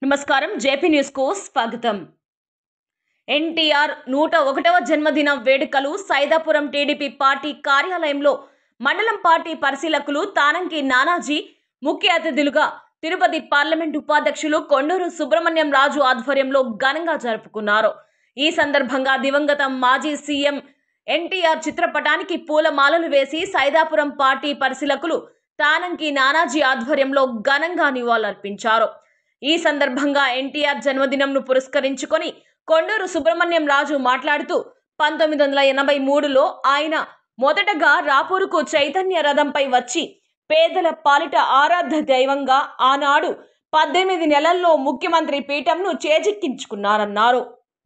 నమస్కారం JP news కు స్వాగతం ఎన్టీఆర్ నూట ఒకటవ జన్మదిన వేడుకలు సైదాపురం టీడీపీ పార్టీ కార్యాలయంలో మండలం పార్టీ పరిశీలకులు తానంకి నానాజీ ముఖ్య అతిథులుగా తిరుపతి పార్లమెంట్ ఉపాధ్యక్షులు కొండూరు సుబ్రహ్మణ్యం రాజు ఆధ్వర్యంలో ఘనంగా జరుపుకున్నారు ఈ సందర్భంగా దివంగత మాజీ సీఎం ఎన్టీఆర్ చిత్రపటానికి పూలమాలలు వేసి సైదాపురం పార్టీ పరిశీలకులు తానంకి నానాజీ ఆధ్వర్యంలో ఘనంగా నివాళులర్పించారు ఈ సందర్భంగా ఎన్టీఆర్ జన్మదినంను పురస్కరించుకొని కొండూరు సుబ్రహ్మణ్యం రాజు మాట్లాడుతూ పంతొమ్మిది వందల ఎనభై మూడులో ఆయన మొదటగా రాపూరుకు చైతన్య రథంపై వచ్చి పేదల పాలిట ఆరాధ్య దైవంగా ఆనాడు పద్దెనిమిది నెలల్లో ముఖ్యమంత్రి పీఠంను చేజిక్కించుకున్నారన్నారు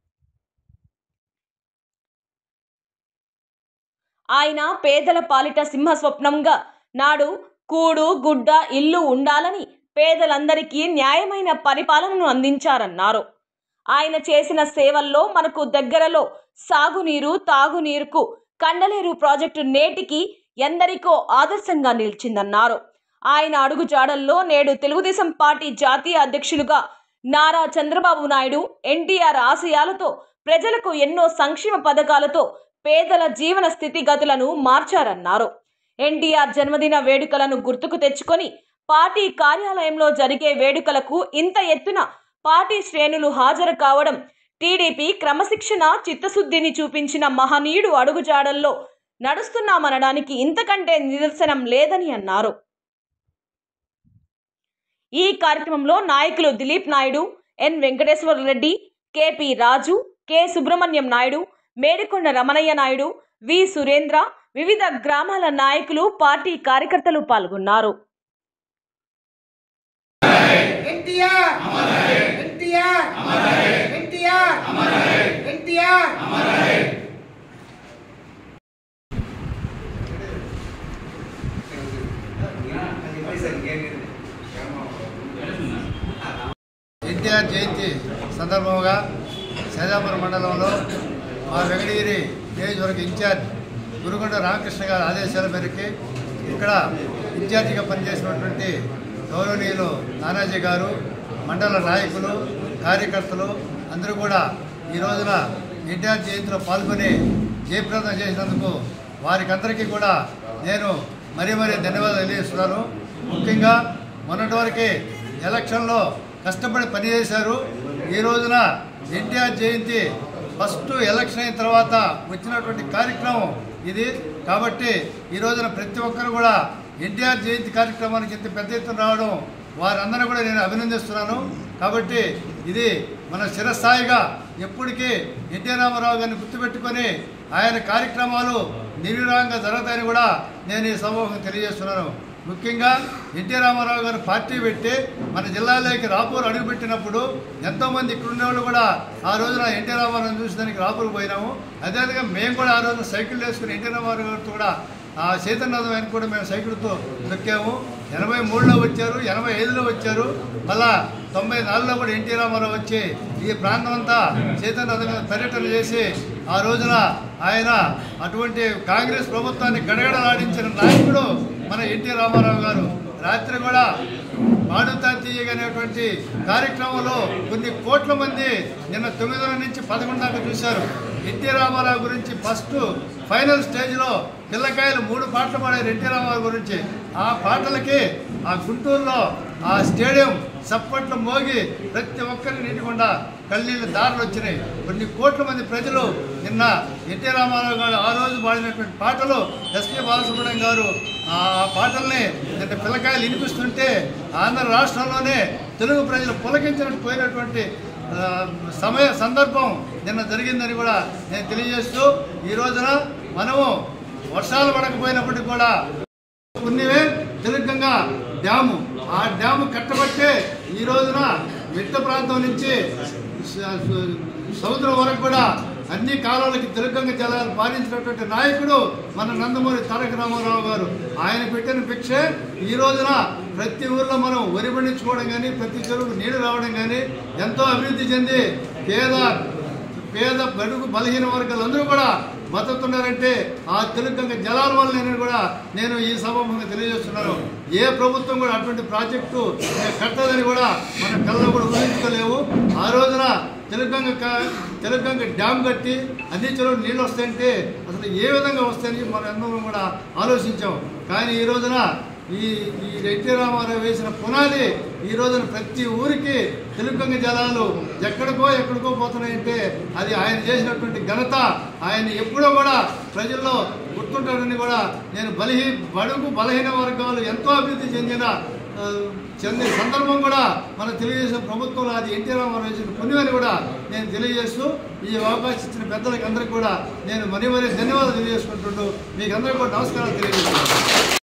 ఆయన పేదల పాలిట సింహస్వప్నంగా నాడు కూడు గుడ్డ ఇల్లు ఉండాలని పేదలందరికీ న్యాయమైన పరిపాలనను అందించారన్నారు ఆయన చేసిన సేవల్లో మనకు దగ్గరలో సాగునీరు తాగునీరుకు కండలేరు ప్రాజెక్టు నేటికి ఎందరికో ఆదర్శంగా నిలిచిందన్నారు ఆయన అడుగుజాడల్లో నేడు తెలుగుదేశం పార్టీ జాతీయ అధ్యక్షులుగా నారా చంద్రబాబు నాయుడు ఎన్టీఆర్ ఆశయాలతో ప్రజలకు ఎన్నో సంక్షేమ పథకాలతో పేదల జీవన స్థితిగతులను మార్చారన్నారు ఎన్టీఆర్ జన్మదిన వేడుకలను గుర్తుకు తెచ్చుకొని పార్టీ కార్యాలయంలో జరిగే వేడుకలకు ఇంత ఎత్తున పార్టీ శ్రేణులు హాజరు కావడం టీడీపీ క్రమశిక్షణ చిత్తశుద్ధిని చూపించిన మహనీయుడు అడుగుజాడల్లో నడుస్తున్నామనడానికి ఇంతకంటే నిదర్శనం లేదని అన్నారు ఈ కార్యక్రమంలో నాయకులు Dileep Naidu N Venkateswara Reddy KP Raju K Subrahmanyam Naidu Medikonda Ramanaiah Naidu V Surendra వివిధ గ్రామాల నాయకులు పార్టీ కార్యకర్తలు పాల్గొన్నారు ఎన్టీఆర్ ఎన్టీఆర్ ఎన్టీఆర్ ఎన్టీఆర్ ఎన్టీఆర్ జయంతి సందర్భంగా సైదాపురం మండలంలో మా వెంకటగిరి నియోజకవర్గ ఇన్ఛార్జ్ గురుగొండ రామకృష్ణ గారి ఆదేశాల మేరకు ఇక్కడ ఇన్ఛార్జిగా పనిచేసినటువంటి గౌరవనీయులు నానాజీ గారు మండల నాయకులు కార్యకర్తలు అందరూ కూడా ఈ రోజున ఎన్టీఆర్ జయంతిలో పాల్గొని జయప్రదం చేసినందుకు వారికందరికీ కూడా నేను మరీ మరీ ధన్యవాదాలు తెలియజేస్తున్నాను ముఖ్యంగా మొన్నటి వరకే ఎలక్షన్లో కష్టపడి పనిచేశారు ఈ రోజున ఎన్టీఆర్ జయంతి ఫస్ట్ ఎలక్షన్ అయిన తర్వాత వచ్చినటువంటి కార్యక్రమం ఇది కాబట్టి ఈ రోజున ప్రతి ఒక్కరు కూడా ఎన్టీఆర్ జయంతి కార్యక్రమానికి ఇంత పెద్ద ఎత్తున రావడం వారందరూ కూడా నేను అభినందిస్తున్నాను కాబట్టి ఇది మన చిరస్థాయిగా ఎప్పటికీ ఎన్టీ రామారావు గారిని గుర్తుపెట్టుకొని ఆయన కార్యక్రమాలు నిర్విరాంగా జరుగుతాయని కూడా నేను ఈ సమూహం తెలియజేస్తున్నాను ముఖ్యంగా ఎన్టీ రామారావు గారు పార్టీ పెట్టి మన జిల్లాలోకి రాపూర్ అడుగుపెట్టినప్పుడు ఎంతోమంది ఇక్కడ ఉండేవాళ్ళు కూడా ఆ రోజున ఎన్టీ రామారావు చూసేదానికి రాపూర్ పోయినాము అదేవిధంగా మేము కూడా ఆ రోజున సైకిల్ వేసుకుని ఎన్టీ రామారావు గారితో కూడా ఆ చైతన్యనాథం ఆయన కూడా మేము సైకిల్తో దొక్కాము ఎనభై మూడులో వచ్చారు ఎనభై ఐదులో వచ్చారు మళ్ళా తొంభై నాలుగులో కూడా ఎన్టీ రామారావు వచ్చి ఈ ప్రాంతం అంతా చైతన్యనాథం మీద పర్యటన చేసి ఆ రోజున ఆయన అటువంటి కాంగ్రెస్ ప్రభుత్వాన్ని గడగడలాడించిన నాయకుడు మన ఎన్టీ రామారావు గారు రాత్రి కూడా పాడుతా తీయగనేటువంటి కార్యక్రమంలో కొన్ని కోట్ల మంది నిన్న తొమ్మిది నుంచి పదకొండు దాకా చూశారు ఎన్టీ రామారావు గురించి ఫస్ట్ ఫైనల్ స్టేజ్లో పిల్లకాయలు మూడు పాటలు పాడారు ఎన్టీ రామారావు గురించి ఆ పాటలకి ఆ గుంటూరులో ఆ స్టేడియం చప్పట్లు మోగి ప్రతి ఒక్కరికి నీటికుండా కళ్ళీళ్ళు దారులు వచ్చినాయి కొన్ని కోట్ల మంది ప్రజలు నిన్న ఎన్టీ రామారావు గారు ఆ రోజు పాడినటువంటి పాటలు ఎస్పి బాలసుబ్రహ్మణ్యం గారు ఆ పాటల్ని నిన్న పిల్లకాయలు వినిపిస్తుంటే ఆంధ్ర రాష్ట్రంలోనే తెలుగు ప్రజలు పులకించినట్టు పోయినటువంటి ఆ, సమయ సందర్భం నిన్న జరిగిందని కూడా నేను తెలియజేస్తూ ఈ రోజున మనము వర్షాలు పడకపోయినప్పటికీ కూడా ఉన్నవే తెలుగంగా డ్యాము ఆ డ్యాము కట్టబట్టే ఈ రోజున మిట్ట ప్రాంతం నుంచి స- స- సముద్రం వరకు కూడా అన్ని కాలాలకి తెలుగంగ జలాలు పాలించినటువంటి నాయకుడు మన నందమూరి తారక రామారావు గారు ఆయన పెట్టిన భిక్షే ఈ రోజున ప్రతి ఊర్లో మనం వరి పండించుకోవడం కానీ ప్రతి చెరువుకు నీళ్లు రావడం కానీ ఎంతో అభివృద్ధి చెంది పేద పేద బడుగు బలహీన వర్గాలందరూ కూడా బతుకుతున్నారంటే ఆ తెలుగంగ జలాల వల్ల నేను కూడా నేను ఈ సభముగా తెలియజేస్తున్నాను ఏ ప్రభుత్వం కూడా అటువంటి ప్రాజెక్టు కట్టదని కూడా మన కళ్ళలో కూడా ఊహించుకోలేవు ఆ రోజున తెలుగంగ క- తెలుగంగ డ్యామ్ కట్టి అన్ని చెరువులు నీళ్ళు వస్తాయంటే అసలు ఏ విధంగా వస్తాయని మనం అందరం కూడా ఆలోచించాం కానీ ఈ రోజున ఈ ఈ ఎన్టీ రామారావు వేసిన పునాది ఈ రోజున ప్రతి ఊరికి తెలుగంగ జలాలు ఎక్కడికో ఎక్కడికో పోతున్నాయంటే అది ఆయన చేసినటువంటి ఘనత ఆయన ఎప్పుడో కూడా ప్రజల్లో గుర్తుంటాడని కూడా నేను బలహీ బడుగు బలహీన వర్గాలు ఎంతో అభివృద్ధి చెందిన ఆ, చెందిన సందర్భం కూడా మన తెలుగుదేశం ప్రభుత్వంలో అది ఎన్టీ రామారావు చేసిన పుణ్యమని కూడా నేను తెలియజేస్తూ ఈ అవకాశం ఇచ్చిన పెద్దలకు అందరికీ కూడా నేను మరీ మరీ ధన్యవాదాలు తెలియజేసుకుంటుంటూ మీకు అందరికీ కూడా నమస్కారాలు తెలియజేస్తున్నాను